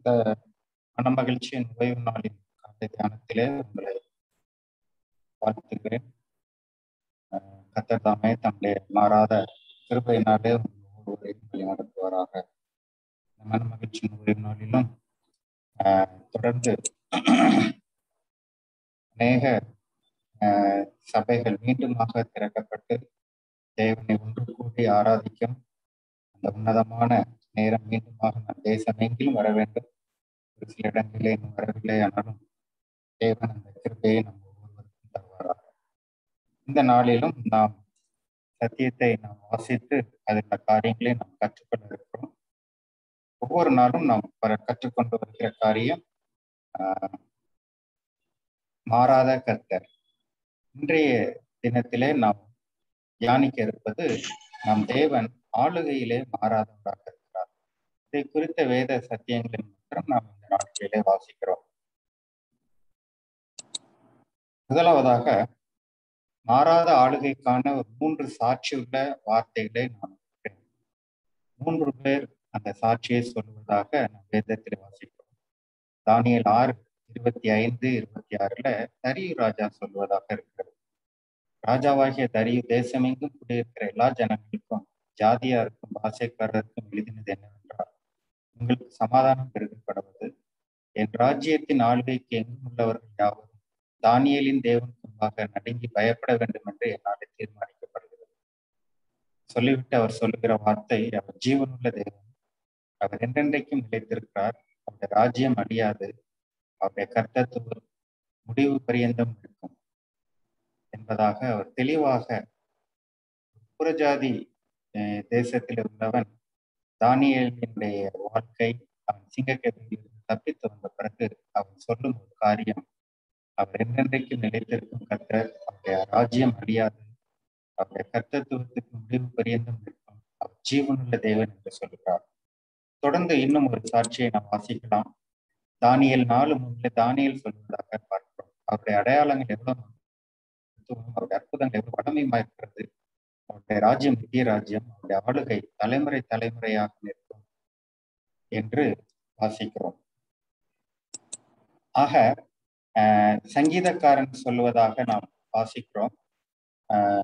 இந்த மனமகிழ்ச்சியின் ஓய்வு நாளின் காலை தியானத்திலே உங்களை வாழ்த்துகிறேன் அஹ் கர்த்தர் தாமே தம்முடைய மாறாத கிருபையினாலே உங்கள் ஒவ்வொருவரையும் வழி நடத்துவாராக இந்த மனமகிழ்ச்சியின் ஓய்வு நாளிலும் அஹ் தொடர்ந்து அநேக அஹ் சபைகள் மீண்டுமாக திறக்கப்பட்டு தேவனை ஒன்று கூடி ஆராதிக்கும் அந்த உன்னதமான நேரம் மீண்டுமாக நம் தேசம் எங்கிலும் வர வேண்டும் ஒரு சில இடங்களிலே இன்னும் வரவில்லை ஆனாலும் தேவன் அந்த கிருபையை நம் ஒவ்வொருவருக்கும் தருவாராக இந்த நாளிலும் நாம் சத்தியத்தை நாம் வாசித்து அதில் காரியங்களை நாம் கற்றுக்கொள்ள இருக்கிறோம் ஒவ்வொரு நாளும் நாம் பர- கற்றுக்கொண்டு வருகிற காரியம் ஆஹ், மாறாத கர்த்தர் இன்றைய தினத்திலே நாம் தியானிக்க இருப்பது நம் தேவன் ஆளுகையிலே மாறாதவராக இருக்கிறார் இதை குறித்த வேத சத்தியங்களை மாத்திரம் நாம் இந்த நாட்களிலே வாசிக்கிறோம் முதலாவதாக மாறாத ஆளுகைக்கான ஒரு மூன்று சாட்சியுள்ள வார்த்தைகளை நான் இருக்கிறேன் மூன்று பேர் அந்த சாட்சியை சொல்வதாக நாம் வேதத்தில் வாசிக்கிறோம் தானியேல் ஆறு இருபத்தி ஐந்து இருபத்தி ஆறுல தரியு ராஜா சொல்வதாக இருக்கிறது ராஜாவாகிய தரியு தேசமெங்கும் குடியிருக்கிற எல்லா ஜனங்களுக்கும் ஜாதியாருக்கும் பாஷைக்காரருக்கும் எழுதினது என்னவென்றால் உங்களுக்கு சமாதானம் பெருகப்படுவது என் ராஜ்யத்தின் ஆளுகைக்கு எங்கும் உள்ளவர்கள் யாவரும் தானியேலின் தேவன் முன்பாக நடுங்கி பயப்பட வேண்டும் என்று என்னால் தீர்மானிக்கப்படுகிறது சொல்லிவிட்டு அவர் சொல்லுகிற வார்த்தை அவர் ஜீவனுள்ள தேவன் அவர் என்றென்றைக்கும் நிலைத்திருக்கிறார் அவருடைய ராஜ்யம் அழியாது அவருடைய கர்த்தத்துவம் முடிவு பரியந்தம் இருக்கும் என்பதாக அவர் தெளிவாக புறஜாதி அஹ், தேசத்தில் உள்ளவன் தானியேலினுடைய வாழ்க்கை அவன் சிங்கக்கதையில் தப்பித்து வந்த பிறகு அவன் சொல்லும் ஒரு காரியம் அவர் என்றென்றைக்கும் நிலைத்திருக்கும் கர்த்தர் அவருடைய ராஜ்யம் அழியாது அவருடைய கர்த்தத்துவத்துக்கு முடிவு பரியந்தம் இருக்கும் அவர் ஜீவனுள்ள தேவன் என்று சொல்கிறார் தொடர்ந்து இன்னும் ஒரு சாட்சியை நாம் வாசிக்கலாம் தானியல் நாலு மூணுல தானியல் சொல்வதாக பார்க்கிறோம் அவருடைய அடையாளங்கள் எவ்வளவு மகத்துவம், அவருடைய அற்புதங்கள் எவ்வளவு வடமையுமா இருக்கிறது அவருடைய ராஜ்யம் நித்திய ராஜ்யம் அவருடைய ஆளுகை தலைமுறை தலைமுறையாக நிற்கும் என்று வாசிக்கிறோம் ஆக ஆஹ், சங்கீதக்காரன் சொல்வதாக நாம் வாசிக்கிறோம் ஆஹ்,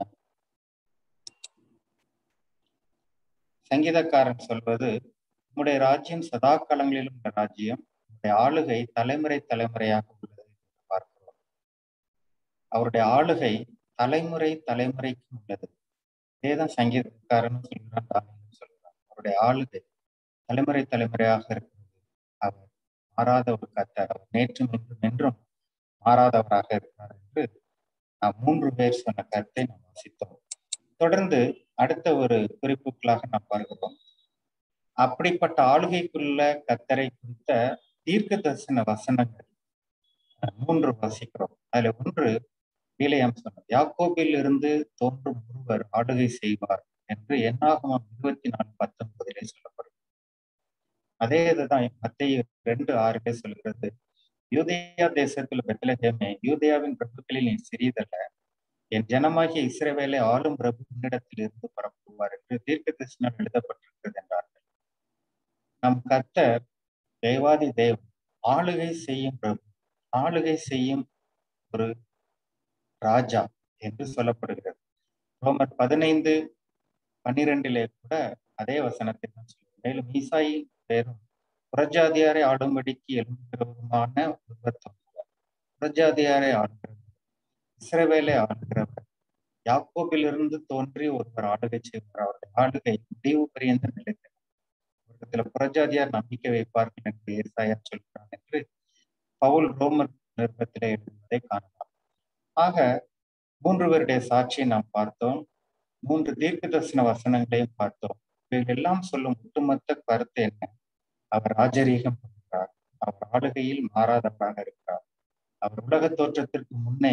சங்கீதக்காரன் சொல்வது உம்முடைய ராஜ்யம் சதா காலங்களிலும் உள்ள ராஜ்யம் உம்முடைய ஆளுகை தலைமுறை தலைமுறையாக உள்ளது என்று பார்க்கிறோம் அவருடைய ஆளுகை தலைமுறை தலைமுறைக்கு உள்ளது இதேதான் சங்கீதக்காரனும் சொல்கிறான் தானியலும் சொல்கிறான் அவருடைய ஆளுகை தலைமுறை தலைமுறையாக இருக்கிறது அவர் மாறாத ஒரு கர்த்தர் அவர் நேற்றும் என்றும் என்றும் மாறாதவராக இருக்கிறார் என்று நாம் மூன்று பேர் சொன்ன கருத்தை நாம் வாசித்தோம் தொடர்ந்து அடுத்த ஒரு குறிப்புகளாக நாம் பார்க்கிறோம் அப்படிப்பட்ட ஆளுகைக்குள்ள கர்த்தரை குறித்த தீர்க்க தரிசன வசனங்கள் அஹ், மூன்று வாசிக்கிறோம் அதுல ஒன்று வீலையாம் சொன்னது யாக்கோபில் இருந்து தோன்றும் ஒருவர் ஆளுகை செய்வார் என்று என்னாகமம் இருபத்தி நாலு பத்தொன்பதிலே சொல்லப்படும் அதே இதுதான் மத்திய ரெண்டு ஆறிலே சொல்கிறது யூதேயா தேசத்தில் பெத்லகேமே யூதேயாவின் பிரபுக்களில் நீ சிறியதல்ல என் ஜனமாகிய இஸ்ரவேலை ஆளும் பிரபு உன்னிடத்தில் இருந்து பரப்புவார் என்று தீர்க்க தரிசனம் எழுதப்பட்டிருக்கிறது என்றார்கள் நம் கர்த்தர் தேவாதி தேவ் ஆளுகை செய்யும் பிரபு ஆளுகை செய்யும் ஒரு ராஜா என்று சொல்லப்படுகிறது ரோமர் பதினைந்து பன்னிரெண்டிலே கூட அதே வசனத்தை தான் சொல்லுது மேலும் ஈசாயி பேரும் புறஜாதியாரை ஆளும்படிக்கு எழும்புகிறவருமான ஒருவர் தோன்றுவார் புறஜாதியாரை ஆளுகிறவர் இஸ்ரவேலை ஆளுகிறவர் யாக்கோபிலிருந்து தோன்றி ஒருவர் ஆளுகை செய்வார் அவருடைய ஆளுகை முடிவு பரியந்த நிலைத்தது உலகத்துல புறஜாதியார் நம்பிக்கை வைப்பார்கள் என்று ஏசாயா சொல்கிறான் என்று பவுல் ரோமர் நிருபத்திலே எழுதுவதை காணலாம் ஆக மூன்று பேருடைய சாட்சியை நாம் பார்த்தோம் மூன்று தீர்க்க தரிசன வசனங்களையும் பார்த்தோம் இவைகள் எல்லாம் சொல்லும் ஒட்டுமொத்த கருத்து என்ன அவர் ராஜரீகம் பண்ணுகிறார் அவர் ஆளுகையில் மாறாதவராக இருக்கிறார் அவர் உலக தோற்றத்திற்கு முன்னே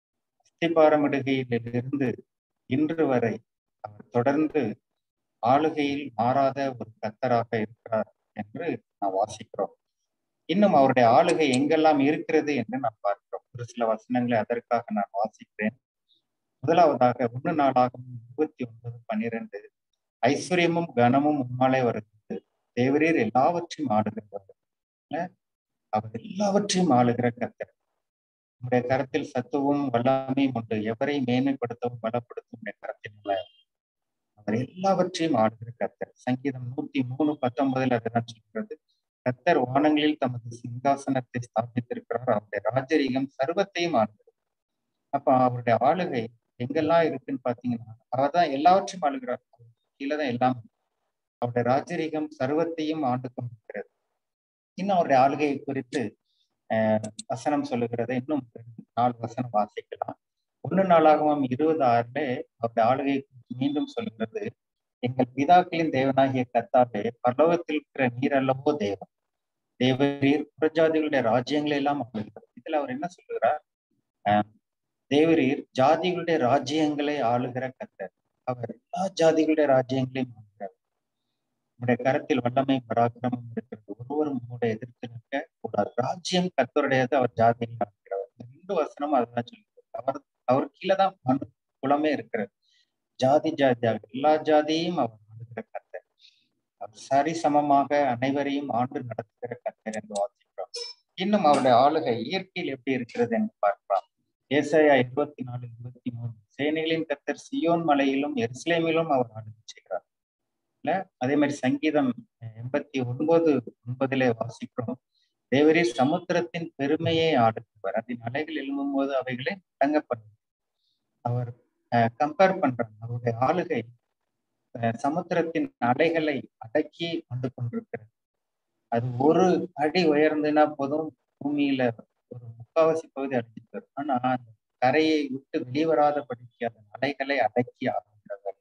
அஸ்திபாரமிடுகையிலிருந்து இன்று வரை அவர் தொடர்ந்து ஆளுகையில் மாறாத ஒரு கத்தராக இருக்கிறார் என்று நாம் வாசிக்கிறோம் இன்னும் அவருடைய ஆளுகை எங்கெல்லாம் இருக்கிறது என்று நாம் பார்க்கிறோம் ஒரு சில வசனங்களை அதற்காக நான் வாசிக்கிறேன் முதலாவதாக ஒன்று நாளாகவும் இருபத்தி ஒன்பது பன்னிரண்டு ஐஸ்வர்யமும் கனமும் உம்மாலே வருகிறது தேவரீர் எல்லாவற்றையும் ஆடுகிறவர் அவர் எல்லாவற்றையும் ஆளுகிற கத்தர் நம்முடைய கரத்தில் சத்துவம் வல்லமையும் உண்டு எவரை மேன்மைப்படுத்தவும் பலப்படுத்தும் உடைய கரத்தில் உள்ள அவர் எல்லாவற்றையும் ஆளுகிற கத்தர் சங்கீதம் நூத்தி மூணு பத்தொன்பதுல அதுதான் சொல்கிறது கத்தர் வானங்களில் தமது சிங்காசனத்தை ஸ்தாபித்திருக்கிறார் அவருடைய ராஜரீகம் சர்வத்தையும் ஆளுகிறது அப்ப அவருடைய ஆளுகை எங்கெல்லாம் இருக்குன்னு பாத்தீங்கன்னா அவர் தான் எல்லாவற்றையும் ஆளுகிறார் கீழே தான் எல்லாம் அவருடைய ராஜரீகம் சர்வத்தையும் ஆண்டு கொண்டிருக்கிறது இன்னும் அவருடைய ஆளுகையை குறித்து ஆஹ் வசனம் சொல்லுகிறத இன்னும் நாலு வசனம் வாசிக்கலாம் ஒன்னு நாளாகவும் இருபது ஆறுல அவருடைய ஆளுகை மீண்டும் சொல்லுகிறது எங்கள் பிதாக்களின் தேவனாகிய கத்தாவே பரலோகத்தில் இருக்கிற நீர் அல்லவோ தேவன் தேவரீர் புறஜாதிகளுடைய ராஜ்யங்களை எல்லாம் ஆளுகிறார் இதுல அவர் என்ன சொல்லுகிறார் ஆஹ் தேவரீர் ஜாதிகளுடைய ராஜ்யங்களை ஆளுகிற கத்தர் அவர் எல்லா ஜாதிகளுடைய ராஜ்யங்களையும் ஆளுகிறார் உங்களுடைய கரத்தில் வல்லமை பராக்கிரமம் இருக்கிறது ஒருவரும் உங்களுடைய எதிர்த்து நிற்க கூடாது ராஜ்யம் கத்தருடையது அவர் ஜாதியில் ஆளுகிறவர் இந்த ரெண்டு வசனமும் அதுதான் சொல்லுகிறது அவர் அவர் கீழே தான் மனு குலமே இருக்கிறது ஜாதி ஜாதியாக எல்லா ஜாதியையும் அவர் ஆளுகிற கத்தர் அவர் சரி சமமாக அனைவரையும் ஆண்டு நடத்துகிற கத்தர் என்று வாசிக்கிறோம் இன்னும் அவருடைய ஆளுகை இயற்கையில் எப்படி இருக்கிறது என்று பார்க்கலாம் ஏசாயா இருபத்தி நாலு இருபத்தி மூணு சேனைகளின் கத்தர் சியோன் மலையிலும் எருசலேமிலும் அவர் ஆளுகை செய்கிறார் இல்ல அதே மாதிரி சங்கீதம் எண்பத்தி ஒன்பது ஒன்பதுல வாசிக்கிறோம் தேவரே சமுத்திரத்தின் பெருமையை ஆடுகிறவர் அதன் அலைகள் எழும்பும் போது அவைகளை அடங்கப்படுது அவர் கம்பேர் பண்றாங்க அவருடைய ஆளுகை சமுத்திரத்தின் அலைகளை அடக்கி கொண்டு கொண்டிருக்கிறது அது ஒரு அடி உயர்ந்துனா போதும் பூமியில ஒரு முக்காவாசி பகுதி அடிச்சுட்டு வரும் ஆனா அந்த கரையை விட்டு வெளிவராதபடிக்கு அதன் அலைகளை அடக்கி ஆடுகிறவர்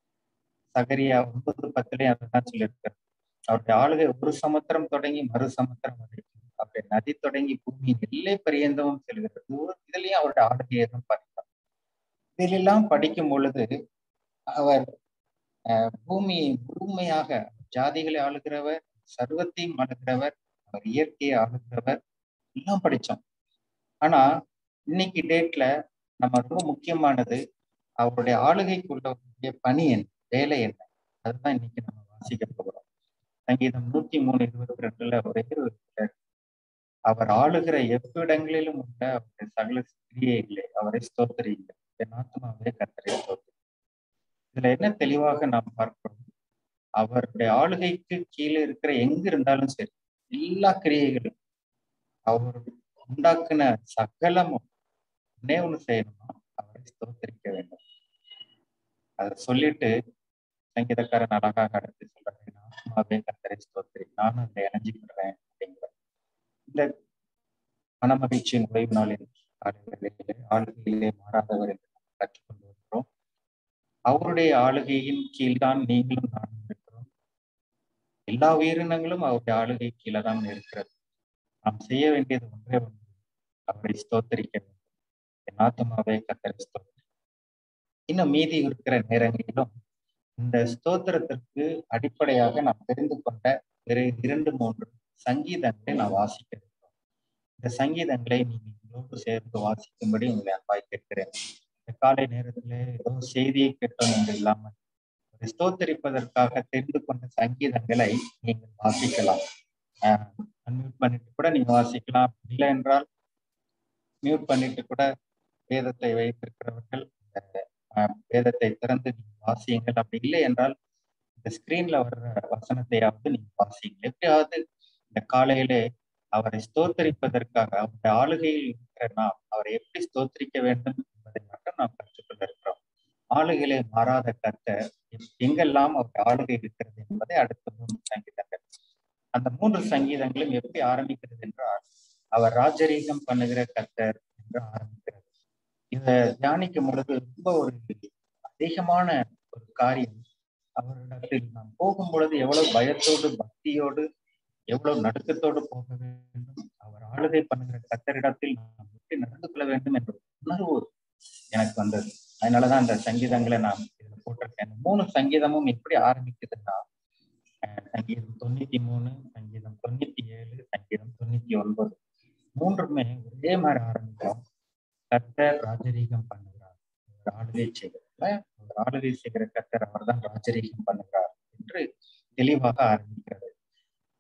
சகரியா ஒன்பது பத்துலயும் அதுதான் சொல்லியிருக்காரு அவருடைய ஆளுகை ஒரு சமுத்திரம் தொடங்கி மறு சமுத்திரம் வரைக்கும் அவருடைய நதி தொடங்கி பூமியின் எல்லை பரியந்தமும் செல்கிறது இதுலயும் அவருடைய ஆளுகையை தான் பார்க்கலாம் இதிலெல்லாம் படிக்கும் பொழுது அவர் பூமியை முழுமையாக ஜாதிகளை ஆளுகிறவர் சர்வத்தையும் ஆளுகிறவர் அவர் இயற்கையை ஆளுகிறவர் எல்லாம் படிச்சோம் ஆனா இன்னைக்கு டேட்ல நம்ம ரொம்ப முக்கியமானது அவருடைய ஆளுகைக்குள்ள பணி என்ன வேலை என்ன அதுதான் இன்னைக்கு நம்ம வாசிக்க போகிறோம் சங்கீதம் நூத்தி மூணு இருபத்தி ரெண்டுல ஒரே ஒரு அவர் ஆளுகிற எவ்விடங்களிலும் உள்ள அவருடைய சகல கிரியைகளை அவரை ஸ்தோத்திரியுங்கள் என் ஆத்மாவே கத்தரை ஸ்தோத்திரி இதுல என்ன தெளிவாக நாம் பார்க்கிறோம் அவருடைய ஆளுகைக்கு கீழே இருக்கிற எங்க இருந்தாலும் சரி எல்லா கிரியைகளும் அவர் உண்டாக்குன சகலமும் ஒன்னே ஒண்ணு செய்யணுமா அவரை ஸ்தோத்திரிக்க வேண்டும் அதை சொல்லிட்டு சங்கீதக்காரன் அழகாக அடுத்து சொல்றேன் ஆத்மாவே கத்தரை ஸ்தோத்திரி நானும் அதை இணைஞ்சிக்கிறேன் அப்படிங்கிற இந்த மனமகிழ்ச்சியின் ஓய்வு நாளின் காலைகளிலே ஆளுகையிலே மாறாதவர் என்று நாம் கற்றுக்கொண்டு வருகிறோம் அவருடைய ஆளுகையின் கீழ்தான் நீங்களும் நானும் இருக்கிறோம் எல்லா உயிரினங்களும் அவருடைய ஆளுகை கீழே தான் இருக்கிறது நாம் செய்ய வேண்டியது ஒன்றே ஒன்று அவரை ஸ்தோத்தரிக்க வேண்டும் என் ஆத்மாவே கத்தரை ஸ்தோத்திரி இன்னும் மீதி இருக்கிற நேரங்களிலும் இந்த ஸ்தோத்திரத்திற்கு அடிப்படையாக நாம் தெரிந்து கொண்ட வேறு இரண்டு மூன்று சங்கீதங்களை நான் வாசிக்க இருக்கிறோம் இந்த சங்கீதங்களை நீங்களோடு சேர்ந்து வாசிக்கும்படி உங்களை அன்பாய் கேட்கிறேன் இந்த காலை நேரத்துல ஏதோ செய்தியை கேட்டோம் என்று இல்லாமல் ஒரு ஸ்தோத்தரிப்பதற்காக தெரிந்து கொண்ட சங்கீதங்களை நீங்கள் வாசிக்கலாம் அன்மியூட் பண்ணிட்டு கூட நீங்க வாசிக்கலாம் இல்லை என்றால் மியூட் பண்ணிட்டு கூட வேதத்தை வைத்திருக்கிறவர்கள் வேதத்தை திறந்து நீங்க வாசியுங்கள் அப்படி இல்லை என்றால் இந்த ஸ்கிரீன்ல வர்ற வசனத்தையாவது நீங்க வாசியுங்கள் எப்படியாவது இந்த காலையிலே அவரை ஸ்தோத்தரிப்பதற்காக அவருடைய ஆளுகையில் இருக்கிற நாம் அவரை எப்படி ஸ்தோத்தரிக்க வேண்டும் என்பதை மட்டும் நாம் கற்றுக்கொள்ள இருக்கிறோம் ஆளுகையிலே மாறாத கத்த எங்கெல்லாம் அவருடைய ஆளுகை இருக்கிறது என்பதை அடுத்த மூன்று சங்கீதங்கள் அந்த மூன்று சங்கீதங்களும் எப்படி ஆரம்பிக்கிறது என்றால் அவர் ராஜரீகம் பண்ணுகிற கத்தர் என்று ஆரம்பிக்கிறது இதை தியானிக்கும் பொழுது ரொம்ப ஒரு அதிகமான ஒரு காரியம் அவரிடத்தில் நாம் போகும் பொழுது எவ்வளவு பயத்தோடு பக்தியோடு எவ்வளவு நடுக்கத்தோடு போக வேண்டும் அவர் ஆளுகை பண்ணுகிற கத்தரிடத்தில் நாம் எப்படி நடந்து கொள்ள வேண்டும் என்ற உணர்வு எனக்கு வந்தது அதனாலதான் அந்த சங்கீதங்களை நான் இதுல போட்டிருக்கேன் மூணு சங்கீதமும் எப்படி ஆரம்பிக்குதுன்னா சங்கீதம் தொண்ணூத்தி மூணு சங்கீதம் தொண்ணூத்தி ஏழு சங்கீதம் தொண்ணூத்தி ஒன்பது மூன்றுமே ஒரே மாதிரி ஆரம்பிக்கிறோம் கத்தர் ராஜரீகம் பண்ணுகிறார் அவர் ஆளுகை செய்கிறார் அவர் ஆளுகை செய்கிற கத்தர் அவர் தான் ராஜரீகம் பண்ணுகிறார் என்று தெளிவாக ஆரம்பிக்கிறது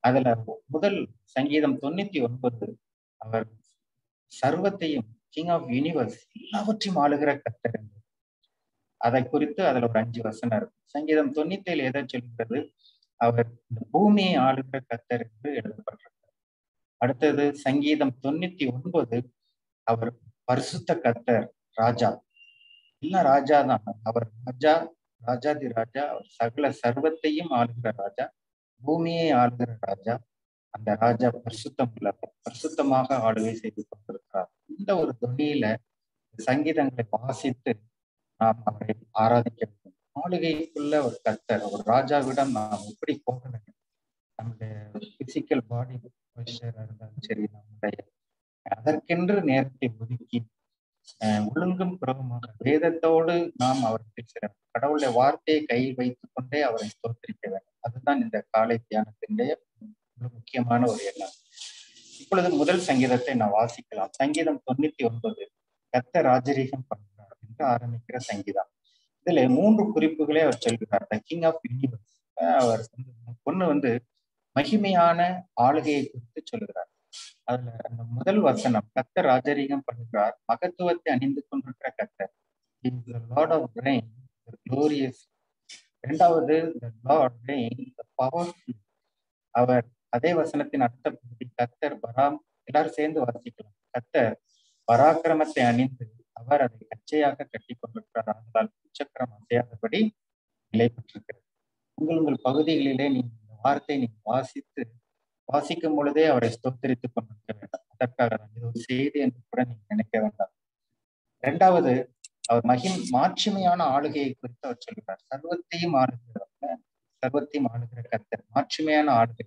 அதுல முதல் சங்கீதம் தொண்ணூத்தி ஒன்பது அவர் சர்வத்தையும் கிங் ஆஃப் யூனிவர்ஸ் எல்லாவற்றையும் ஆளுகிற கத்தர் என்று அதை குறித்து அதுல ஒரு அஞ்சு வசனம் இருக்கு சங்கீதம் தொண்ணூத்தி ஏழு எதை சொல்கிறது அவர் இந்த பூமியை ஆளுகிற கத்தர் என்று எழுதப்பட்டிருக்கிறார் அடுத்தது சங்கீதம் தொண்ணூத்தி ஒன்பது அவர் பரிசுத்த கத்தர் ராஜா எல்லாம் ராஜா தான் அவர் ராஜா ராஜாதி ராஜா அவர் சகல சர்வத்தையும் ஆளுகிற ராஜா பூமியை ஆளுகிற ராஜா அந்த ராஜா பரிசுத்தம் உள்ளவர் பரிசுத்தமாக ஆளுகை செய்து கொண்டிருக்கிறார் இந்த ஒரு தொனியில சங்கீதங்களை வாசித்து நாம் அவரை ஆராதிக்க வேண்டும் ஆளுகைக்குள்ள ஒரு கத்தர் ஒரு ராஜாவிடம் நாம் எப்படி போக வேண்டும் நம்முடைய பிசிக்கல் பாடி இருந்தாலும் சரி நம்முடைய அதற்கென்று நேரத்தை ஒதுக்கி ஒழுங்கும் புறவுமாக வேதத்தோடு நாம் அவருக்கு சிற கடவுளுடைய வார்த்தையை கையில் வைத்துக் கொண்டே அவரை தோற்றிருக்க வேண்டும் அதுதான் இந்த காலை தியானத்தினுடைய முக்கியமான ஒரு எண்ணம் இப்பொழுது முதல் சங்கீதத்தை நான் வாசிக்கலாம் சங்கீதம் தொண்ணூத்தி ஒன்பது கத்த ராஜரீகம் பண்ணுகிறார் என்று ஆரம்பிக்கிற சங்கீதம் இதுல மூன்று குறிப்புகளே அவர் சொல்கிறார் த கிங் ஆஃப் யூனிவர்ஸ் அவர் பொண்ணு வந்து மகிமையான ஆளுகையை குறித்து சொல்கிறார் அதுல அந்த முதல் வசனம் கத்தர் ராஜரீகம் பண்ணுகிறார் மகத்துவத்தை அணிந்து கொண்டிருக்கிற கத்தர் லார்ட் ஆஃப் ரெயின் குளோரியஸ் இரண்டாவது லார்ட் ரெயின் பவர்ஃபுல் அவர் அதே வசனத்தின் அர்த்த பகுதி கத்தர் பராம் எல்லாரும் சேர்ந்து வாசிக்கலாம் கத்தர் பராக்கிரமத்தை அணிந்து அவர் அதை கச்சையாக கட்டி கொண்டிருக்கிறார் ஆதலால் உச்சக்கரம் அசையாதபடி நிலை பெற்றிருக்கிறது உங்கள் உங்கள் பகுதிகளிலே நீங்க இந்த வார்த்தை நீங்க வாசித்து வாசிக்கும் பொழுதே அவரை ஸ்தோத்தரித்துக் கொண்டிருக்க வேண்டாம் அதற்காக தான் இது ஒரு செய்தி என்று கூட நீங்க நினைக்க வேண்டாம் இரண்டாவது அவர் மகிம் மாட்சிமையான ஆளுகையை குறித்து அவர் சொல்கிறார் சர்வத்தையும் ஆளுகிறவர் சர்வத்தையும் ஆளுகிற கத்தர் மாட்சிமையான ஆளுகை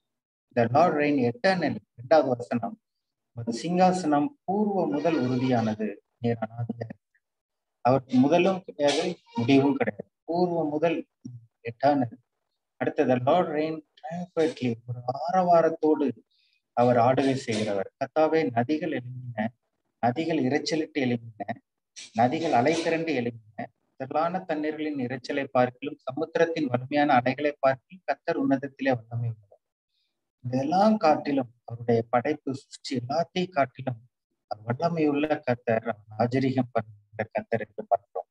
த லார்ட் ரெயின் எட்டர்னல் இரண்டாவது வசனம் சிங்காசனம் பூர்வ முதல் உறுதியானது நேர் அனாதியாக அவருக்கு முதலும் கிடையாது முடிவும் கிடையாது பூர்வ முதல் எட்டர்னல் அடுத்தது லார்ட் ரெயின் ட்ரைஃபர்ட்லி ஒரு ஆரவாரத்தோடு அவர் ஆளுகை செய்கிறவர் கத்தாவே நதிகள் எழும்பின நதிகள் இரைச்சலிட்டு எழும்பின நதிகள் அலை திரண்டு எழும்பின திரளான தண்ணீர்களின் இரைச்சலை பார்க்கலும் சமுத்திரத்தின் வலிமையான அலைகளை பார்க்கலும் கத்தர் உன்னதத்திலே வல்லமை உள்ளவர் இதெல்லாம் காட்டிலும் அவருடைய படைப்பு சிருஷ்டி எல்லாத்தையும் காட்டிலும் வல்லமையுள்ள கத்தர் ராஜரிகம் பண்ணுகிற கத்தர் என்று பார்க்கிறோம்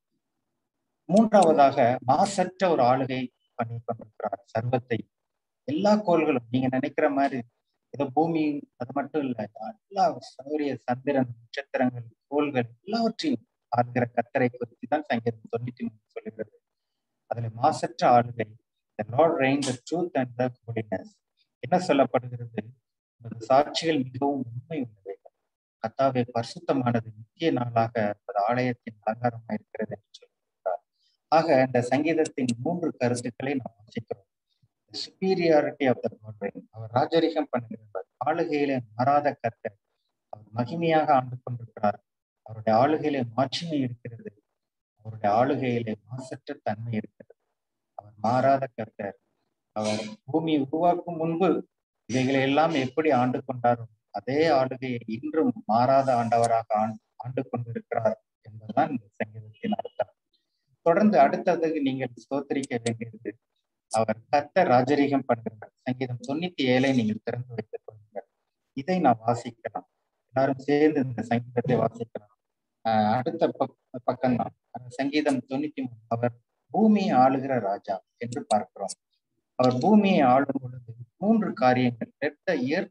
மூன்றாவதாக மாசற்ற ஒரு ஆளுகை பண்ணி கொண்டிருக்கிறார் சர்வத்தை எல்லா கோள்களும் நீங்க நினைக்கிற மாதிரி ஏதோ பூமி அது மட்டும் இல்ல எல்லா சௌரிய சந்திரன் நட்சத்திரங்கள் கோள்கள் எல்லாவற்றையும் ஆளுகிற கத்தரை குறித்து தான் சங்கீதம் தொண்ணூத்தி மூணு சொல்லுகிறது அதுல மாசற்ற ஆளுகை the lord reign the truth and the holiness என்ன சொல்லப்படுகிறது சாட்சிகள் மிகவும் உண்மை உள்ளவைகள் கத்தாவை பரிசுத்தமானது நித்திய நாளாக அது ஆலயத்தின் அலங்காரமாக இருக்கிறது என்று சொல்லியிருக்கிறார் ஆக இந்த சங்கீதத்தின் மூன்று கருத்துக்களை நாம் வாசிக்கிறோம் சுப்பீரியாரிட்டி ஆஃப் த காட் அவர் ராஜரிகம் பண்ணுகிறவர் ஆளுகையிலே மாறாத கத்தர் அவர் மகிமையாக ஆண்டு கொண்டிருக்கிறார் அவருடைய ஆளுகையிலே மாட்சிமை இருக்கிறது அவருடைய ஆளுகையிலே மாசற்ற தன்மை இருக்கிறது அவர் மாறாத கர்த்தர் அவர் பூமி உருவாக்கும் முன்பு இவைகளை எல்லாம் எப்படி ஆண்டு கொண்டாரோ அதே ஆளுகையை இன்றும் மாறாத ஆண்டவராக ஆண்டு கொண்டிருக்கிறார் என்பதுதான் இந்த சங்கீதத்தின் அர்த்தம் தொடர்ந்து அடுத்ததுக்கு நீங்கள் ஸ்தோத்தரிக்க வேண்டியது அவர் கத்த ராஜரீகம் பண்ணுகிறார் சங்கீதம் தொண்ணூத்தி ஏழை நீங்கள் திறந்து வைத்துக் கொள்ளுங்கள் இதை நான் வாசிக்கலாம் எல்லாரும் சேர்ந்து இந்த சங்கீதத்தை வாசிக்கலாம் ஆஹ் அடுத்த பக்கம் தான் சங்கீதம் தொண்ணூத்தி மூணு அவர் பூமியை ஆளுகிற ராஜா என்று பார்க்கிறோம் அவர் பூமியை ஆளும் பொழுது மூன்று காரியங்கள் let the earth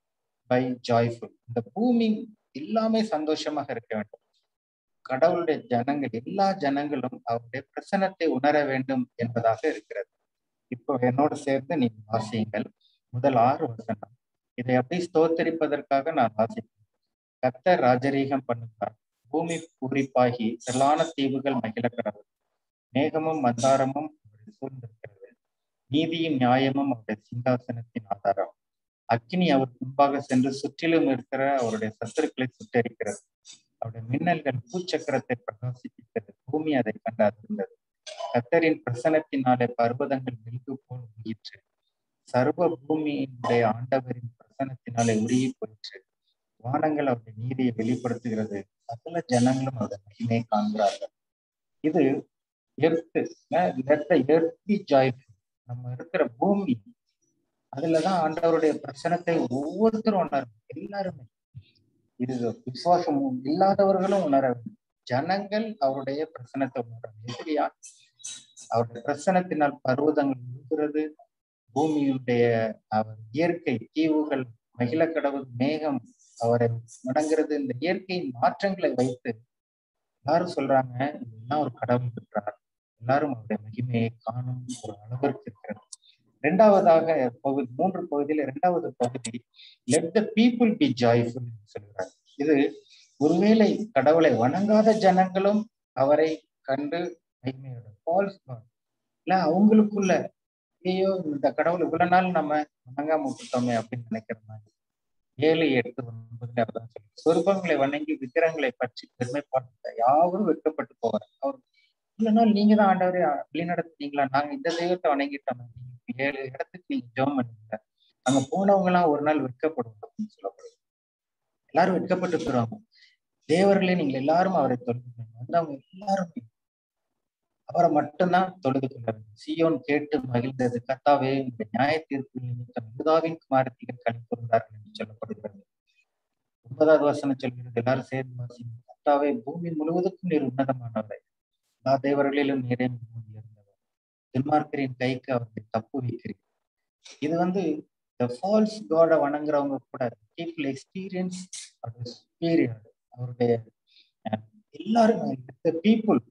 be joyful இந்த பூமி எல்லாமே சந்தோஷமாக இருக்க வேண்டும் கடவுளுடைய ஜனங்கள் எல்லா ஜனங்களும் அவருடைய பிரசனத்தை உணர வேண்டும் என்பதாக இருக்கிறது இப்போ என்னோடு சேர்ந்து நீங்க வாசியுங்கள் முதல் ஆறு வசனம் இதை அப்படி ஸ்தோத்தரிப்பதற்காக நான் வாசிப்பேன் கத்த ராஜரீகம் பண்ணுகிறார் பூமி பூரிப்பாகி திரளான தீவுகள் மகிழ கடவுள் மேகமும் மந்தாரமும் அவருடைய சூழ்ந்திருக்கிறது நீதியும் நியாயமும் அவருடைய சிங்காசனத்தின் ஆதாரம் அக்னி அவர் முன்பாக சென்று சுற்றிலும் இருக்கிற அவருடைய சத்துருக்களை சுட்டரிக்கிறது அவருடைய மின்னல்கள் பூச்சக்கரத்தை பிரகாசிப்பித்தது பூமி அதை கண்டு அதிர்ந்தது கத்தரின் பிரசனத்தினாலே பர்வதங்கள் மெழுகு போல் உருகிற்று சர்வ பூமியினுடைய ஆண்டவரின் பிரசனத்தினாலே உருகி போயிற்று வானங்கள் அவருடைய நீதியை வெளிப்படுத்துகிறது சகல ஜனங்களும் அவருடைய மகிமையை காண்கிறார்கள் இது எர்த்து எர்த்தி ஜாய்ஃபுல் நம்ம இருக்கிற பூமி அதுலதான் ஆண்டவருடைய பிரச்சனத்தை ஒவ்வொருத்தரும் உணரும் எல்லாருமே இது விசுவாசம் இல்லாதவர்களும் உணர வேண்டும் ஜனங்கள் அவருடைய பிரச்சனத்தை உணரணும் எப்படியா அவருடைய பிரச்சனத்தினால் பர்வதங்கள் உழுகிறது பூமியுடைய அவர் இயற்கை தீவுகள் மகிழ கடவுள் மேகம் அவரை முடங்கிறது இந்த இயற்கை மாற்றங்களை வைத்து எல்லாரும் சொல்றாங்க இதெல்லாம் ஒரு கடவுள் இருக்கிறார் எல்லாரும் அவருடைய மகிமையை காணும் ஒரு அளவிற்கு இருக்கிறது இரண்டாவதாக பகுதி மூன்று பகுதியில இரண்டாவது பகுதி let the people be joyful சொல்கிறார் இது ஒருவேளை கடவுளை வணங்காத ஜனங்களும் அவரை கண்டு மகிமையோட ஃபால்ஸ் இல்ல அவங்களுக்குள்ள ஐயோ இந்த கடவுள் இவ்வளவு நாள் நம்ம வணங்காம விட்டுட்டோமே அப்படின்னு நினைக்கிற மாதிரி ஏழு எட்டு ஒன்பதுல அவர்தான் சொல்லி சொருபங்களை வணங்கி விக்கிரங்களை பற்றி பெருமைப்பாட்டு யாவரும் வெட்கப்பட்டு போவார் அவர் இவ்வளவு நாள் நீங்க தான் ஆண்டவரே வழிநடத்துனீங்களா நாங்க இந்த தெய்வத்தை வணங்கிட்டோம் நீங்க ஏழு இடத்துக்கு நீங்க ஜோம் பண்ணீங்க அங்க போனவங்க எல்லாம் ஒரு நாள் வெட்கப்படுவாங்க அப்படின்னு சொல்லப்படுது எல்லாரும் வெட்கப்பட்டு போயிருவாங்க தேவர்களே நீங்க எல்லாரும் அவரை தொழுது வந்தவங்க எல்லாருமே அவரை மட்டும்தான் தொழுது கொள்ள வேண்டும் சியோன் கேட்டு மகிழ்ந்தது கத்தாவே இந்த நியாய தீர்ப்பு நிமித்தம் யூதாவின் குமாரத்திகள் கழி கூர்ந்தார்கள் என்று சொல்லப்படுகிறது ஒன்பதாவது வசனம் சொல்கிறது எல்லாரும் சேர்ந்து வாசிங்க கத்தாவே பூமி முழுவதுக்கும் நீர் உன்னதமானவரை எல்லா தேவர்களிலும் நீரே இருந்தவர் துன்மார்க்கரின் கைக்கு அவர்களை தப்பு வைக்கிறீர் இது வந்து இந்த ஃபால்ஸ் காட வணங்குறவங்க கூட பீப்புள் எக்ஸ்பீரியன்ஸ் சுப்பீரியர் அவருடைய எல்லாரும் பீப்புள்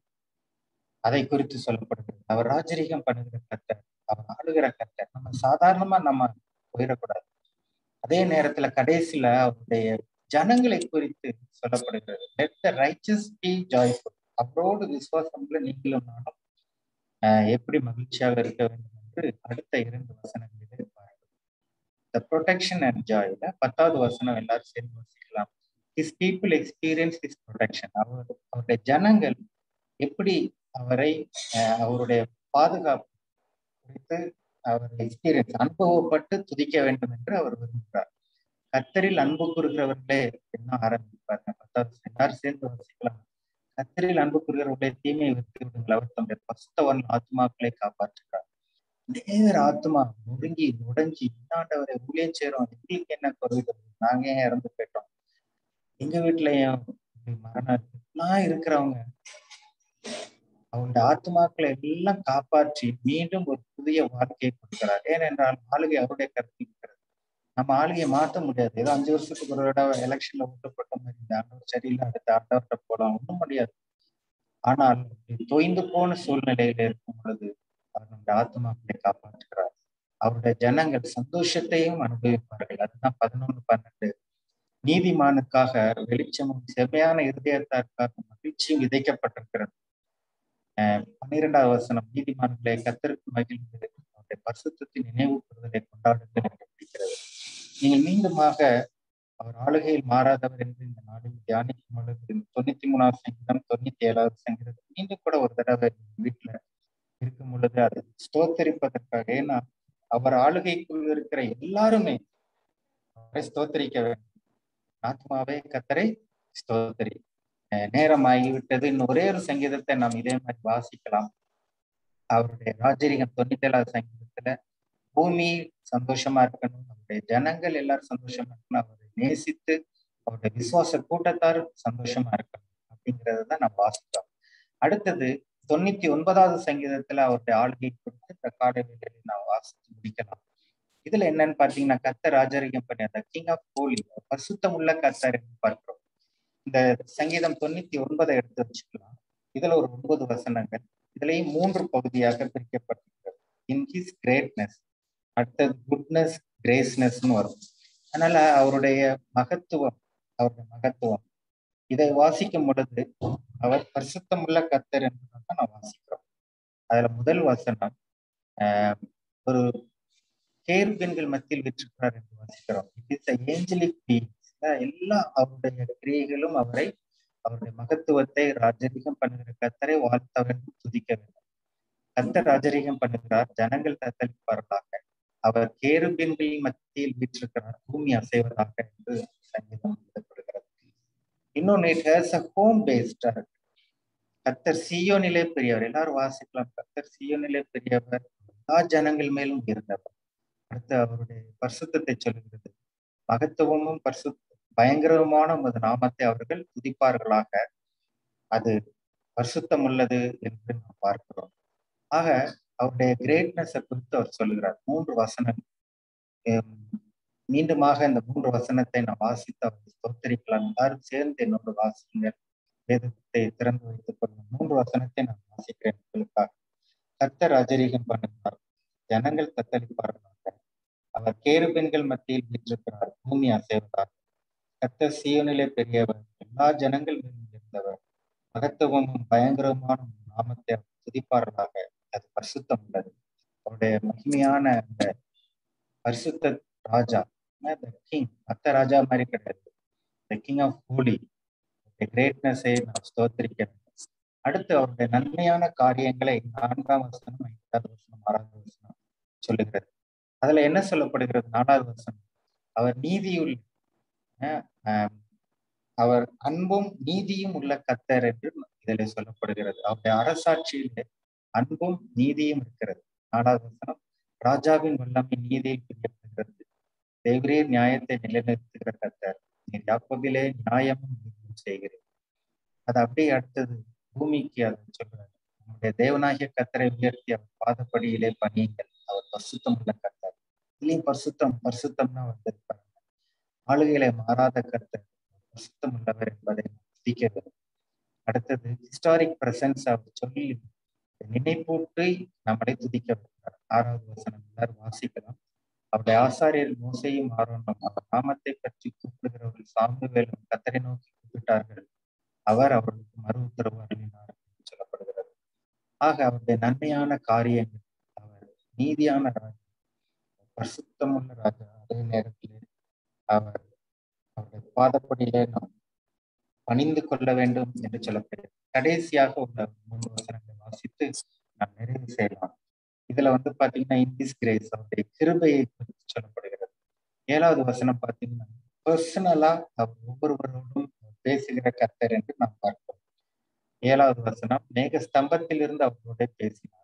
அதை குறித்து சொல்லப்படுகிறது அவர் ராஜரீகம் பண்ணுகிற கத்தர் அவர் ஆளுகிற கத்தர் நம்ம சாதாரணமா நம்ம போயிடக்கூடாது அதே நேரத்துல கடைசியில அவருடைய ஜனங்களை குறித்து சொல்லப்படுகிறது let the riches be joyful அவரோடு விசுவாசம்ல நீங்களும் நானும் எப்படி மகிழ்ச்சியாக இருக்க வேண்டும் என்று அடுத்த இரண்டு வசனங்களிலே பார்க்கிறோம் த ப்ரொடெக்ஷன் அண்ட் ஜாய்ல பத்தாவது வசனம் எல்லாரும் சேர்ந்து வசிக்கலாம் his people experience his protection அவர் அவருடைய ஜனங்கள் எப்படி அவரை அவருடைய பாதுகாப்பு குறித்து அவர் எக்ஸ்பீரியன்ஸ் அனுபவப்பட்டு துதிக்க வேண்டும் என்று அவர் விரும்புகிறார் கத்தரில் அன்பு கூறுகிறவர்களே என்ன ஆரம்பிப்பாருங்க பத்தாவது எல்லாரும் சேர்ந்து வசிக்கலாம் கத்தரில் அன்பு கூறுகிறவர்களே தீமையை விட்டு விடுங்கள் அவர் தம்முடைய பசுத்தவன் ஆத்மாக்களை காப்பாற்றுகிறார் நேர் ஆத்மா நொறுங்கி நுடைஞ்சி இன்னாண்டவரை ஊழியம் செய்யறோம் எங்களுக்கு என்ன குறைவுகள் நாங்க ஏன் இறந்து போயிட்டோம் எங்க வீட்டுலயும் மரணம் எல்லாம் இருக்கிறவங்க அவருடைய ஆத்மாக்களை எல்லாம் காப்பாற்றி மீண்டும் ஒரு புதிய வாழ்க்கையை கொடுக்கிறார் ஏனென்றால் ஆளுகை அவருடைய கருத்தில் இருக்கிறது நம்ம ஆளுகையை மாற்ற முடியாது ஏதோ அஞ்சு வருஷத்துக்கு ஒரு தடவை எலெக்ஷன்ல ஓட்டப்பட்ட மாதிரி இந்த ஆண்டவர் சரியில்லை அடுத்த ஆண்டவர்கிட்ட போலாம் ஒன்றும் முடியாது ஆனால் தொய்ந்து போன சூழ்நிலையில இருக்கும் பொழுது அவர் நம்முடைய ஆத்மாக்களை காப்பாற்றுகிறார் அவருடைய ஜனங்கள் சந்தோஷத்தையும் அனுபவிப்பார்கள் அதுதான் பதினொன்று பன்னெண்டு நீதிமானுக்காக வெளிச்சமும் செம்மையான இருதயத்தாருக்காக மகிழ்ச்சியும் விதைக்கப்பட்டிருக்கிறது பன்னிரெண்டாவது வசனம் நீதிமான்களை கத்தருக்கு மகிழ்ந்து அவருடைய பரிசுத்தின் நினைவு கூறுதலை கொண்டாடுங்கள் என்று பிடிக்கிறது நீங்கள் மீண்டுமாக அவர் ஆளுகையில் மாறாதவர் என்று இந்த நாளில் தியானிக்கும் பொழுது தொண்ணூத்தி மூணாவது சங்கீதம் தொண்ணூத்தி ஏழாவது சங்கீதம் மீண்டும் கூட ஒரு தடவை வீட்டுல இருக்கும் பொழுது அதை ஸ்தோத்தரிப்பதற்காக ஏன்னா அவர் ஆளுகைக்குள் இருக்கிற எல்லாருமே அவரை ஸ்தோத்தரிக்க வேண்டும் ஆத்மாவே கத்தரை ஸ்தோத்தரி நேரம் ஆகிவிட்டது இன்னும் ஒரே ஒரு சங்கீதத்தை நாம் இதே மாதிரி வாசிக்கலாம் அவருடைய ராஜரீகம் தொண்ணூத்தி ஏழாவது சங்கீதத்துல பூமி சந்தோஷமா இருக்கணும் அவருடைய ஜனங்கள் எல்லாரும் சந்தோஷமா இருக்கணும் அவரை நேசித்து அவருடைய விசுவாச கூட்டத்தார் சந்தோஷமா இருக்கணும் அப்படிங்கறத தான் நம்ம வாசித்தோம் அடுத்தது தொண்ணூத்தி ஒன்பதாவது சங்கீதத்துல அவருடைய ஆளுகை குறித்து இந்த காடவில்லை நான் வாசித்து முடிக்கலாம் இதுல என்னன்னு பாத்தீங்கன்னா கத்த ராஜரிகம் பண்ணி அந்த கிங் ஆஃப் கோலி பசுத்தம் உள்ள கத்தர் பார்க்கிறோம் இந்த சங்கீதம் தொண்ணூத்தி ஒன்பதை எடுத்து வச்சுக்கலாம் இதுல ஒரு ஒன்பது வசனங்கள் இதுலயும் மூன்று பகுதியாக பிரிக்கப்பட்டிருக்கிறது இன் ஹிஸ் கிரேட்னஸ் அடுத்தது குட்னஸ் கிரேஸ்னஸ்னு வரும் அதனால அவருடைய மகத்துவம் அவருடைய மகத்துவம் இதை வாசிக்கும் பொழுது அவர் பரிசுத்தமுள்ள கத்தர் என்பதான் நான் வாசிக்கிறோம் அதுல முதல் வசனம் ஆஹ் ஒரு கேர்பெண்கள் மத்தியில் விற்றுக்கிறார் என்று வாசிக்கிறோம் இட் இஸ் ஏஞ்சலிக் பீயிங்ஸ் எல்லா அவருடைய கிரியைகளும் அவரை அவருடைய மகத்துவத்தை ராஜரீகம் பண்ணுகிற கத்தரை வாழ்த்த வேண்டும் துதிக்க வேண்டும் கத்தர் ராஜரீகம் பண்ணுகிறார் ஜனங்கள் தத்தளிப்பார்களாக அவர் கேருபீன்களின் மத்தியில் வீற்றிருக்கிறார் பூமி அசைவதாக என்று சங்கீதம் எழுதப்படுகிறது இன்னொன்னு இட் ஹேஸ் அ ஹோம் பேஸ்டா இருக்கு கத்தர் சியோனிலே பெரியவர் எல்லாரும் வாசிக்கலாம் கத்தர் சியோனிலே பெரியவர் எல்லா ஜனங்கள் மேலும் இருந்தவர் அடுத்து அவருடைய பரிசுத்தத்தை சொல்லுகிறது மகத்துவமும் பரிசு பயங்கரமான உமது நாமத்தை அவர்கள் துதிப்பார்களாக அது பரிசுத்தம் உள்ளது என்று நாம் பார்க்கிறோம் ஆக அவருடைய கிரேட்னஸை குறித்து அவர் சொல்லுகிறார் மூன்று வசனம் மீண்டுமாக இந்த மூன்று வசனத்தை நான் வாசித்து அவர் ஸ்தோத்தரிக்கலாம் எல்லாரும் சேர்ந்து என்னோட வாசிங்கள் வேதத்தை திறந்து வைத்துக் கொள்ளும் மூன்று வசனத்தை நான் வாசிக்கிறேன் உங்களுக்காக கர்த்தர் அஜரீகம் பண்ணுகிறார் ஜனங்கள் தத்தளிப்பார்களாக அவர் கேரு பெண்கள் மத்தியில் வீற்றிருக்கிறார் பூமி அசைவதாக கர்த்தர் சீயோனிலே பெரியவர் எல்லா ஜனங்கள் மேலும் இருந்தவர் மகத்துவமும் பயங்கரமான நாமத்தை அவர் துதிப்பார்களாக அது பரிசுத்தம் உள்ளது அவருடைய மகிமையான அந்த பரிசுத்த ராஜா கிங் மத்த ராஜா மாதிரி கிடையாது த கிங் ஆஃப் ஹோலி கிரேட்னஸை நான் ஸ்தோத்திரிக்க வேண்டும் அடுத்து அவருடைய நன்மையான காரியங்களை நான்காம் வசனம் ஐந்தாவது வசனம் ஆறாவது வசனம் சொல்லுகிறது அதுல என்ன சொல்லப்படுகிறது நாலாவது வசனம் அவர் நீதியுள்ள அவர் அன்பும் நீதியும் உள்ள கத்தர் என்று இதில் சொல்லப்படுகிறது அவருடைய அரசாட்சியிலே அன்பும் நீதியும் இருக்கிறது நாலாவது வசனம் ராஜாவின் வல்லமை நீதியில் பிரியப்படுகிறது தேவரே நியாயத்தை நிலைநிறுத்துகிற கத்தர் நீர் யாக்கோபிலே நியாயமும் நீதியும் செய்கிறேன் அது அப்படியே அடுத்தது பூமிக்கு அதை சொல்றாரு நம்முடைய தேவனாகிய கத்தரை உயர்த்தி அவர் பாதப்படியிலே பணியுங்கள் அவர் பரிசுத்தம் உள்ள கத்தர் இதுலயும் பரிசுத்தம் பரிசுத்தம்னா வந்திருப்பாங்க ஆளுகையில மாறாத கத்தர் பரிசுத்தம் உள்ளவர் என்பதை சிந்திக்க வேண்டும் அடுத்தது ஹிஸ்டாரிக் பிரசன்ஸ் அவர் சொல்லி நினைப்பூட்டு நம்மளை துதிக்க வைக்கிறார் ஆறாவது வசனம் எல்லாரும் வாசிக்கலாம் அவருடைய ஆசாரியர் மோசையும் ஆரோனும் அவர் நாமத்தை பற்றி கூப்பிடுகிறவர்கள் சாமுவேலும் கத்தரை நோக்கி கூப்பிட்டார்கள் அவர் அவர்களுக்கு மறு உத்தரவு அருளினார் என்று சொல்லப்படுகிறது ஆக அவருடைய நன்மையான காரியங்கள் அவர் நீதியான ராஜா பரிசுத்தமுள்ள ராஜா அதே நேரத்தில் அவர் அவருடைய பாதப்படியிலே நாம் பணிந்து கொள்ள வேண்டும் என்று சொல்லப்படுகிறது கடைசியாக உள்ள மூன்று வசனங்களை வாசித்து நாம் நிறைவு செய்யலாம் இதுல வந்து பாத்தீங்கன்னா இன்டிஸ் கிரேஸ் அவருடைய கிருபையை குறித்து சொல்லப்படுகிறது ஏழாவது வசனம் பாத்தீங்கன்னா பர்சனலா அவர் ஒவ்வொருவரோடும் பேசுகிற கத்தர் என்று நாம் பார்க்கிறோம் ஏழாவது வசனம் மேக ஸ்தம்பத்தில் இருந்து அவர்களோட பேசினார்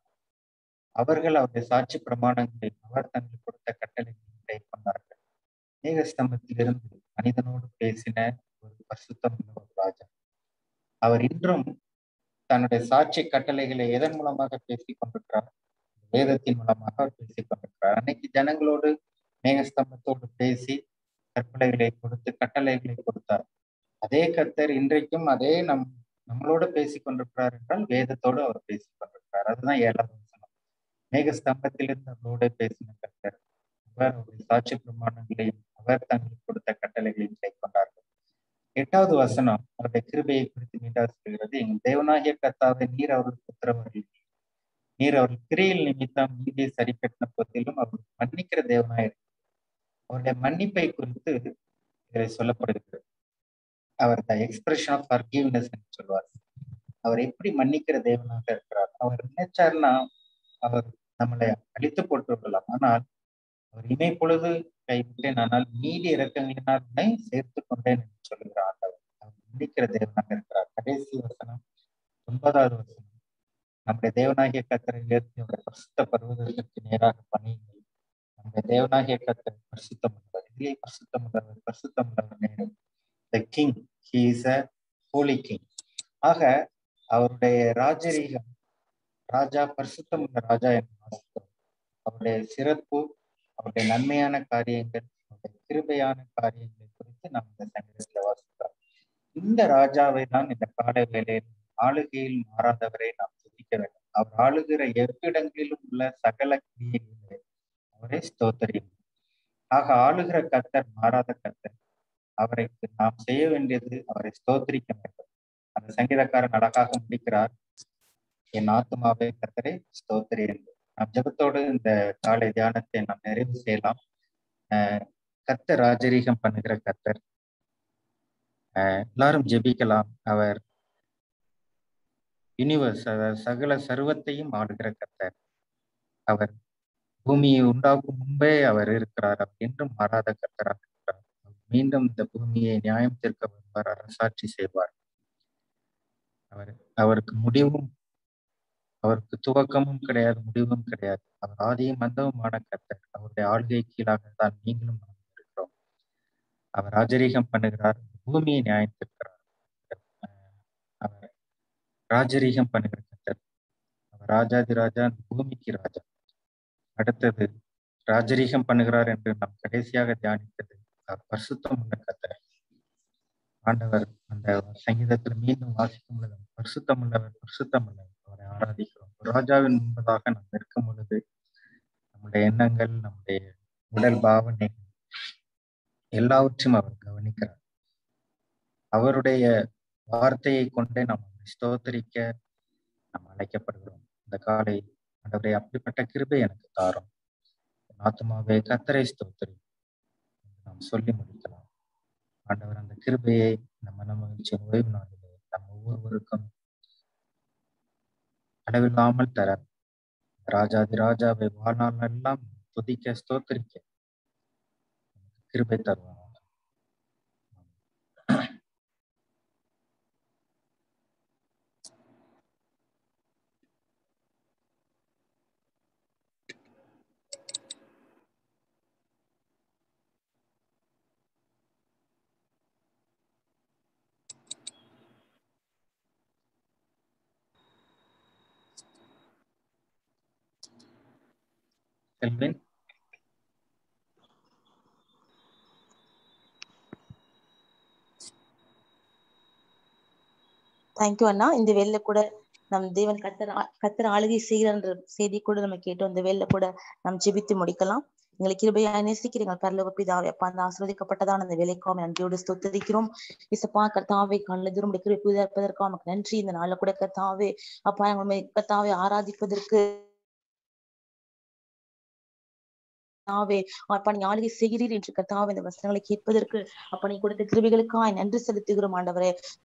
அவர்கள் அவருடைய சாட்சி பிரமாணங்களை அவர் தங்களுக்கு கொடுத்த கட்டளைகளை கொண்டார்கள் மேக ஸ்தம்பத்தில் இருந்து மனிதனோடு பேசின ஒரு பரிசுத்தம் உள்ள ஒரு ராஜா அவர் இன்றும் தன்னுடைய சாட்சி கட்டளைகளை எதன் மூலமாக பேசிக் கொண்டிருக்கிறார் வேதத்தின் மூலமாக அவர் பேசிக் கொண்டிருக்கிறார் அன்னைக்கு ஜனங்களோடு மேகஸ்தம்பத்தோடு பேசி கற்பனைகளை கொடுத்து கட்டளைகளை கொடுத்தார் அதே கர்த்தர் இன்றைக்கும் அதே நம் நம்மளோட பேசிக் கொண்டிருக்கிறார் என்றால் வேதத்தோடு அவர் பேசிக் கொண்டிருக்கிறார் அதுதான் ஏழாவது வசனம் மேகஸ்தம்பத்திலிருந்து அவரோட பேசின கர்த்தர் அவர் அவருடைய சாட்சி பிரமாணங்களையும் அவர் தங்களுக்கு கொடுத்த கட்டளைகளையும் கை கொண்டார்கள் எட்டாவது வசனம் அவருடைய கிருபையை குறித்து மீண்டாக சொல்கிறது எங்கள் தேவனாகிய கர்த்தாவை நீர் அவர்களுக்கு உத்தரவர்கள் நீர் அவர்கள் கிரியில் நிமித்தம் நீதியை சரி கட்டின போதிலும் அவர் மன்னிக்கிற தேவனாயிருக்கு அவருடைய மன்னிப்பை குறித்து இதில் சொல்லப்படுகிறது அவர் த எக்ஸ்பிரஷன் ஆஃப் ஃபர்கிவ்னஸ் என்று சொல்வார் அவர் எப்படி மன்னிக்கிற தேவனாக இருக்கிறார் அவர் நினைச்சார்னா அவர் நம்மளை அழித்து போட்டு விடலாம் ஆனால் அவர் இமை பொழுது கைவிட்டேன் ஆனால் நீடி இறக்கங்களினால் உன்னை சேர்த்து கொண்டேன் என்று சொல்லுகிற ஆண்டவர் அவர் மன்னிக்கிற தேவனாக இருக்கிறார் கடைசி வசனம் ஒன்பதாவது வசனம் நம்முடைய தேவனாகிய கத்தரை உயர்த்தி அவருடைய பரிசுத்த பருவதற்கு நேராக பணியுங்கள் நம்முடைய தேவனாகிய கத்தரை பரிசுத்தம் உள்ளவர் இதிலே பரிசுத்தம் உள்ளவர் பரிசுத்தம் உள்ளவர் நேரம் the king he is a holy king ஆக அவருடைய ராஜரீகம் ராஜா பரிசுத்தம் உள்ள ராஜா என்று வாசிக்கிறோம் அவருடைய சிறப்பு அவருடைய நன்மையான காரியங்கள் அவருடைய கிருபையான காரியங்களை குறித்து நாம் இந்த சங்கீதத்துல வாசிக்கிறோம் இந்த ராஜாவை தான் இந்த கால வேளையில் ஆளுகையில் மாறாதவரை நாம் துதிக்க வேண்டும் அவர் ஆளுகிற எவ்விடங்களிலும் உள்ள சகல கிரியைகளை அவரை ஸ்தோத்தரியும் ஆக ஆளுகிற கத்தர் மாறாத கத்தர் அவருக்கு நாம் செய்ய வேண்டியது அவரை ஸ்தோத்திரிக்க வேண்டும் அந்த சங்கீதக்காரன் அழகாக முடிக்கிறார் என் ஆத்மாவை கத்தரை ஸ்தோத்திரி என்று நாம் ஜபத்தோடு இந்த காலை தியானத்தை நாம் நிறைவு செய்யலாம் கத்தர் ராஜரீகம் பண்ணுகிற கத்தர் எல்லாரும் ஜெபிக்கலாம் அவர் யூனிவர்ஸ் அவர் சகல சர்வத்தையும் ஆடுகிற கத்தர் அவர் பூமியை உண்டாக்கும் முன்பே அவர் இருக்கிறார் அவர் என்றும் மாறாத கத்தராக இருக்கிறார் மீண்டும் இந்த பூமியை நியாயம் தீர்க்க வருவார் அரசாட்சி செய்வார் அவர் அவருக்கு முடிவும் அவருக்கு துவக்கமும் கிடையாது முடிவும் கிடையாது அவர் ஆதியும் மந்தவுமான கர்த்தர் அவருடைய ஆளுகை கீழாக தான் நீங்களும் நானும் இருக்கிறோம் அவர் ராஜரீகம் பண்ணுகிறார் பூமியை நியாயத்திருக்கிறார் அவர் ராஜரீகம் பண்ணுகிற கர்த்தர் அவர் ராஜாதி ராஜா அந்த பூமிக்கு ராஜா அடுத்தது ராஜரீகம் பண்ணுகிறார் என்று நாம் கடைசியாக தியானித்தது அவர் பரிசுத்தம் உள்ள கர்த்தர் ஆண்டவர் அந்த சங்கீதத்தில் மீண்டும் வாசிக்கும் பொழுது பரிசுத்தம் உள்ளவர் பரிசுத்தம் உள்ளவர் அவரை ஆராதிக்கிறோம் ராஜாவின் முன்பதாக நாம் இருக்கும் பொழுது நம்முடைய எண்ணங்கள் நம்முடைய உடல் பாவனைகள் எல்லாவற்றையும் அவர் கவனிக்கிறார் அவருடைய வார்த்தையை கொண்டே நாம் அவரை ஸ்தோத்தரிக்க நாம் அழைக்கப்படுகிறோம் இந்த காலை ஆண்டவரை அப்படிப்பட்ட கிருபை எனக்கு தாரும் ஆத்மாவே கத்தரை ஸ்தோத்திரி நாம் சொல்லி முடிக்கலாம் ஆண்டவர் அந்த கிருபையை இந்த மனமகிழ்ச்சி ஓய்வு நாளிலே நம் ஒவ்வொருவருக்கும் அளவில்லாமல் தர ராஜாதி ராஜாவை வாழ்நாள் எல்லாம் துதிக்க ஸ்தோத்திரிக்க கிருபை தருவாங்க செல்வின் தேங்க்யூ அண்ணா இந்த வேலையில கூட நம் தேவன் கத்தர் கத்தர் ஆளுகை செய்கிறான்ற செய்தி கூட நம்ம கேட்டோம் இந்த வேலையில கூட நாம் ஜெபித்து முடிக்கலாம் எங்களை கிருபையா நேசிக்கிறீங்க பரலோக பிதாவே அப்பா அந்த ஆசிர்வதிக்கப்பட்டதான அந்த வேலைக்காக நன்றியோடு ஸ்தோத்தரிக்கிறோம் இசப்பா கர்த்தாவே கண்ணு தூரம் கிருபை இருப்பதற்காக நமக்கு நன்றி இந்த நாள்ல கூட கர்த்தாவே அப்பா நம்ம கர்த்தாவை ஆராதிப்பதற்கு கர்த்தாவே அப்பா நீ ஆளுகை செய்கிறீர் என்று கர்த்தாவே இந்த வசனங்களை கேட்பதற்கு அப்ப நீ கொடுத்த கிருபிகளுக்காய் நன்றி செலுத்துகிறோம் ஆண்டவரே